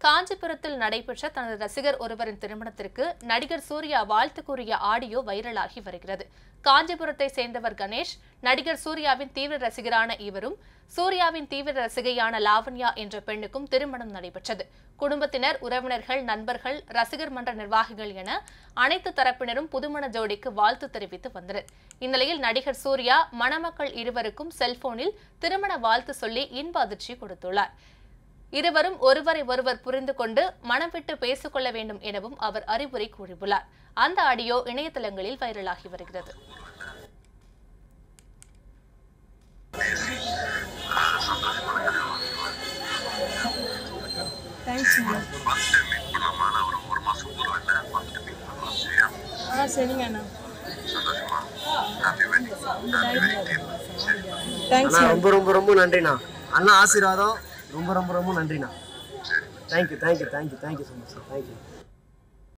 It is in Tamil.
காஞ்சிபுரத்தில் நடைபெற்ற தனது ரசிகர் ஒருவரின் திருமணத்திற்கு நடிகர் சூர்யா வாழ்த்து கூறிய ஆடியோ வைரலாகி வருகிறது காஞ்சிபுரத்தை சேர்ந்தவர் கணேஷ் நடிகர் சூர்யாவின் தீவிர ரசிகரான இவரும் சூர்யாவின் தீவிர ரசிகையான லாவண்யா என்ற பெண்ணுக்கும் திருமணம் நடைபெற்றது குடும்பத்தினர் உறவினர்கள் நண்பர்கள் ரசிகர் மன்ற நிர்வாகிகள் என அனைத்து தரப்பினரும் புதுமண ஜோடிக்கு வாழ்த்து தெரிவித்து வந்தனர் இந்நிலையில் நடிகர் சூர்யா மணமக்கள் இருவருக்கும் செல்போனில் திருமண வாழ்த்து சொல்லி இன்ப அதிர்ச்சி கொடுத்துள்ளார் இருவரும் ஒருவரை ஒருவர் புரிந்து கொண்டு மனம் விட்டு பேசிக்கொள்ள வேண்டும் எனவும் அவர் அறிவுரை கூறியுள்ளார் அந்த ஆடியோ இணையதளங்களில் வைரலாகி வருகிறது தேங்க்ஸ் ஆ சரிங்க அண்ணா தேங்க்ஸ் அண்ணா ரொம்ப ரொம்ப ரொம்ப நன்றிண்ணா அண்ணா ஆசீர்வாதம் ரொம்ப ரொம்ப ரொம்ப நன்றிண்ணா thank you thank you thank you thank you so much thank you